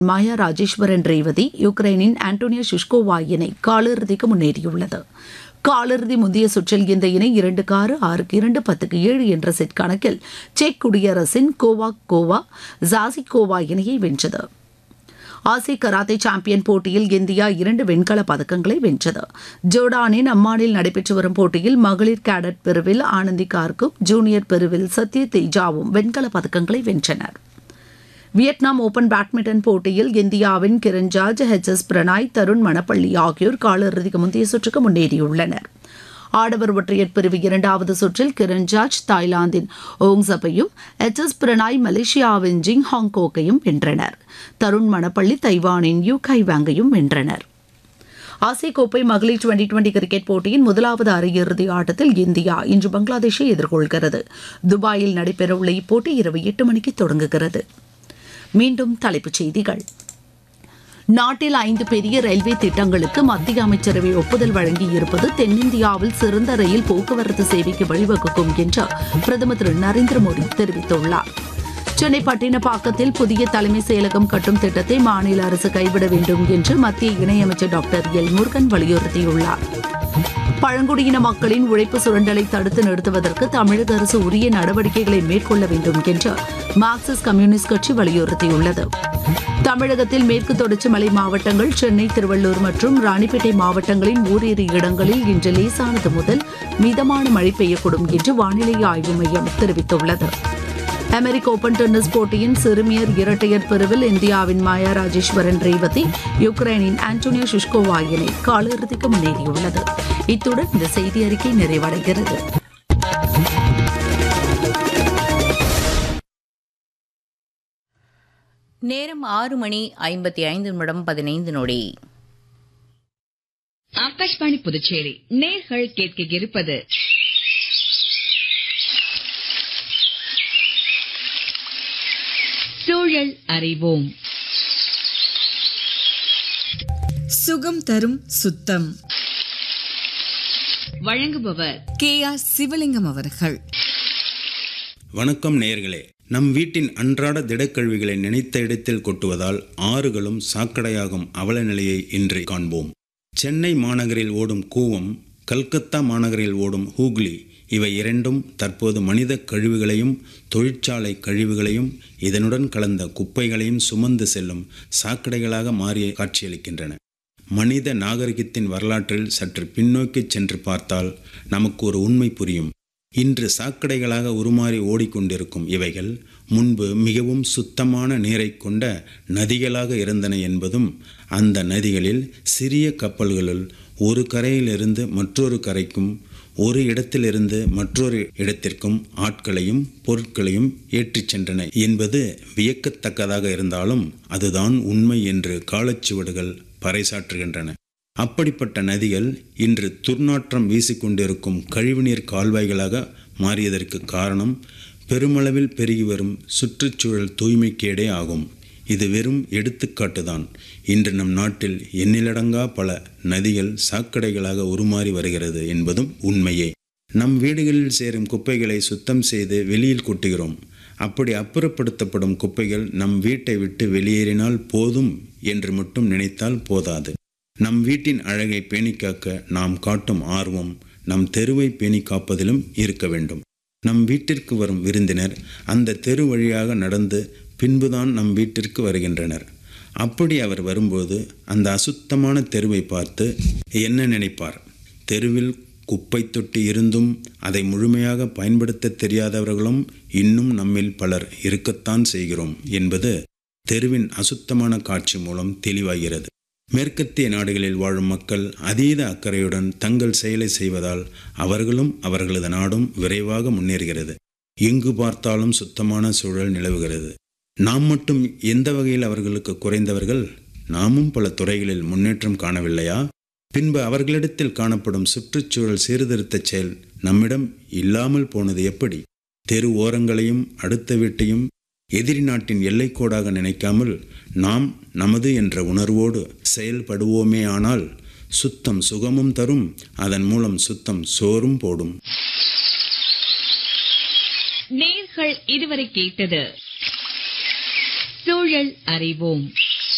மாயா ராஜேஸ்வரன் ரேவதி யுக்ரைனின் Antonia Shishkova இணை காலிறுதிக்கு முன்னேறியுள்ளது காலிறுதி முந்தைய சுற்றில் இந்த இணை இரண்டுக்கு ஆறு ஆறுக்கு இரண்டு பத்துக்கு ஏழு என்ற செட் கணக்கில் செக் குடியரசின் கோவாக் கோவா ஜாசிகோவா இணையை வென்றது ஆசிய கராத்தே சாம்பியன் போட்டியில் இந்தியா இரண்டு வெண்கலப் பதக்கங்களை வென்றது ஜோர்டானின் அம்மானில் நடைபெற்று வரும் போட்டியில் மகளிர் கேடட் பிரிவில் ஆனந்தி கார்க்கும் ஜூனியர் பிரிவில் சத்ய தேஜாவும் வெண்கலப் பதக்கங்களை வென்றனர் வியட்நாம் ஓபன் பேட்மிண்டன் போட்டியில் இந்தியாவின் கிரண் ஜார்ஜ் ஹெச் எஸ் பிரணாய் தருண் மணப்பள்ளி ஆகியோர் காலிறுதிக்கு முந்தைய சுற்றுக்கு முன்னேறியுள்ளனர் ஆடவர் ஒற்றையர் பிரிவு இரண்டாவது சுற்றில் கிரண் ஜார்ஜ் தாய்லாந்தின் ஓங்சப்பையும் எச் எஸ் பிரணாய் மலேசியாவின் ஜிங் ஹாங்கோக்கையும் வென்றனர் தருண் மணப்பள்ளி தைவானின் யூ கை வாங்கையும் வென்றனர் ஆசிய கோப்பை மகளிர் டுவெண்டி டுவெண்டி கிரிக்கெட் போட்டியின் முதலாவது அரையிறுதி ஆட்டத்தில் இந்தியா இன்று பங்களாதேஷை எதிர்கொள்கிறது துபாயில் நடைபெறவுள்ள இப்போட்டி இரவு எட்டு மணிக்கு தொடங்குகிறது மீண்டும் தலைப்புச் செய்திகள் நாட்டில் ஐந்து பெரிய ரயில்வே திட்டங்களுக்கு மத்திய அமைச்சரவை ஒப்புதல் வழங்கியிருப்பது தென்னிந்தியாவில் சிறந்த ரயில் போக்குவரத்து சேவைக்கு வழிவகுக்கும் என்று பிரதமர் திரு நரேந்திர மோடி தெரிவித்துள்ளார் சென்னை பட்டினப்பாக்கத்தில் புதிய தலைமை செயலகம் கட்டும் திட்டத்தை மாநில அரசு கைவிட வேண்டும் என்று மத்திய இணையமைச்சர் டாக்டர் எல் முருகன் வலியுறுத்தியுள்ளார் பழங்குடியின மக்களின் உழைப்பு சுரண்டலை தடுத்து நிறுத்துவதற்கு தமிழக அரசு உரிய நடவடிக்கைகளை மேற்கொள்ள வேண்டும் என்று மார்க்சிஸ்ட் கம்யூனிஸ்ட் கட்சி வலியுறுத்தியுள்ளது தமிழகத்தில் மேற்கு தொடர்ச்சி மலை மாவட்டங்கள் சென்னை திருவள்ளூர் மற்றும் ராணிப்பேட்டை மாவட்டங்களின் ஓரிரு இடங்களில் இன்று லேசானது முதல் மிதமான மழை பெய்யக்கூடும் என்று வானிலை ஆய்வு மையம் தெரிவித்துள்ளது அமெரிக்க ஓபன் டென்னிஸ் போட்டியின் சிறுமியர் இரட்டையர் பிரிவில் இந்தியாவின் மாயா ராஜேஸ்வரன் ரேவதி யுக்ரைனின் ஆண்டோனியா ஷிஷ்கோவா இணை காலிறுதிக்கு முன்னேறியுள்ளது இத்துடன் இந்த செய்தி அறிக்கை நிறைவடைகிறது நேரம் ஆறு மணி ஐம்பத்தி ஐந்து நிமிடம் பதினைந்து நொடி ஆகாஷ்வாணி புதுச்சேரி நேர்கள் கேட்க இருப்பது சூழல் அறிவோம் சுகம் தரும் சுத்தம் வழங்குபவர் கே ஆர் சிவலிங்கம் அவர்கள் வணக்கம் நேயர்களே நம் வீட்டின் அன்றாட திடக்கழிவுகளை நினைத்த இடத்தில் கொட்டுவதால் ஆறுகளும் சாக்கடையாகும் அவல நிலையை இன்று காண்போம் சென்னை மாநகரில் ஓடும் கூவம் கல்கத்தா மாநகரில் ஓடும் ஹூக்ளி இவை இரண்டும் தற்போது மனித கழிவுகளையும் தொழிற்சாலை கழிவுகளையும் இதனுடன் கலந்த குப்பைகளையும் சுமந்து செல்லும் சாக்கடைகளாக மாறி காட்சியளிக்கின்றன மனித நாகரிகத்தின் வரலாற்றில் சற்று பின்னோக்கி சென்று பார்த்தால் நமக்கு ஒரு உண்மை புரியும் இன்று சாக்கடைகளாக உருமாறி ஓடிக்கொண்டிருக்கும் இவைகள் முன்பு மிகவும் சுத்தமான நீரை கொண்ட நதிகளாக இருந்தன என்பதும் அந்த நதிகளில் சிறிய கப்பல்களுள் ஒரு கரையிலிருந்து மற்றொரு கரைக்கும் ஒரு இடத்திலிருந்து மற்றொரு இடத்திற்கும் ஆட்களையும் பொருட்களையும் ஏற்றிச் சென்றன என்பது வியக்கத்தக்கதாக இருந்தாலும் அதுதான் உண்மை என்று காலச்சுவடுகள் பறைசாற்றுகின்றன அப்படிப்பட்ட நதிகள் இன்று துர்நாற்றம் வீசிக்கொண்டிருக்கும் கழிவுநீர் கால்வாய்களாக மாறியதற்கு காரணம் பெருமளவில் பெருகி வரும் சுற்றுச்சூழல் தூய்மைக்கேடே ஆகும் இது வெறும் எடுத்துக்காட்டுதான் இன்று நம் நாட்டில் எண்ணிலடங்கா பல நதிகள் சாக்கடைகளாக உருமாறி வருகிறது என்பதும் உண்மையே நம் வீடுகளில் சேரும் குப்பைகளை சுத்தம் செய்து வெளியில் கொட்டுகிறோம் அப்படி அப்புறப்படுத்தப்படும் குப்பைகள் நம் வீட்டை விட்டு வெளியேறினால் போதும் என்று மட்டும் நினைத்தால் போதாது நம் வீட்டின் அழகை பேணிக்காக்க நாம் காட்டும் ஆர்வம் நம் தெருவை பேணி காப்பதிலும் இருக்க வேண்டும் நம் வீட்டிற்கு வரும் விருந்தினர் அந்த தெரு வழியாக நடந்து பின்புதான் நம் வீட்டிற்கு வருகின்றனர் அப்படி அவர் வரும்போது அந்த அசுத்தமான தெருவை பார்த்து என்ன நினைப்பார் தெருவில் குப்பை தொட்டி இருந்தும் அதை முழுமையாக பயன்படுத்த தெரியாதவர்களும் இன்னும் நம்மில் பலர் இருக்கத்தான் செய்கிறோம் என்பது தெருவின் அசுத்தமான காட்சி மூலம் தெளிவாகிறது மேற்கத்திய நாடுகளில் வாழும் மக்கள் அதீத அக்கறையுடன் தங்கள் செயலை செய்வதால் அவர்களும் அவர்களது நாடும் விரைவாக முன்னேறுகிறது எங்கு பார்த்தாலும் சுத்தமான சூழல் நிலவுகிறது நாம் மட்டும் எந்த வகையில் அவர்களுக்கு குறைந்தவர்கள் நாமும் பல துறைகளில் முன்னேற்றம் காணவில்லையா பின்பு அவர்களிடத்தில் காணப்படும் சுற்றுச்சூழல் சீர்திருத்த செயல் நம்மிடம் இல்லாமல் போனது எப்படி தெரு ஓரங்களையும் அடுத்த வீட்டையும் எதிரி நாட்டின் எல்லைக்கோடாக நினைக்காமல் நாம் நமது என்ற உணர்வோடு செயல்படுவோமே ஆனால் சுத்தம் சுகமும் தரும் அதன் மூலம் சுத்தம் சோறும் போடும் நேர்கள் இதுவரை கேட்டது சூழல் அறிவோம்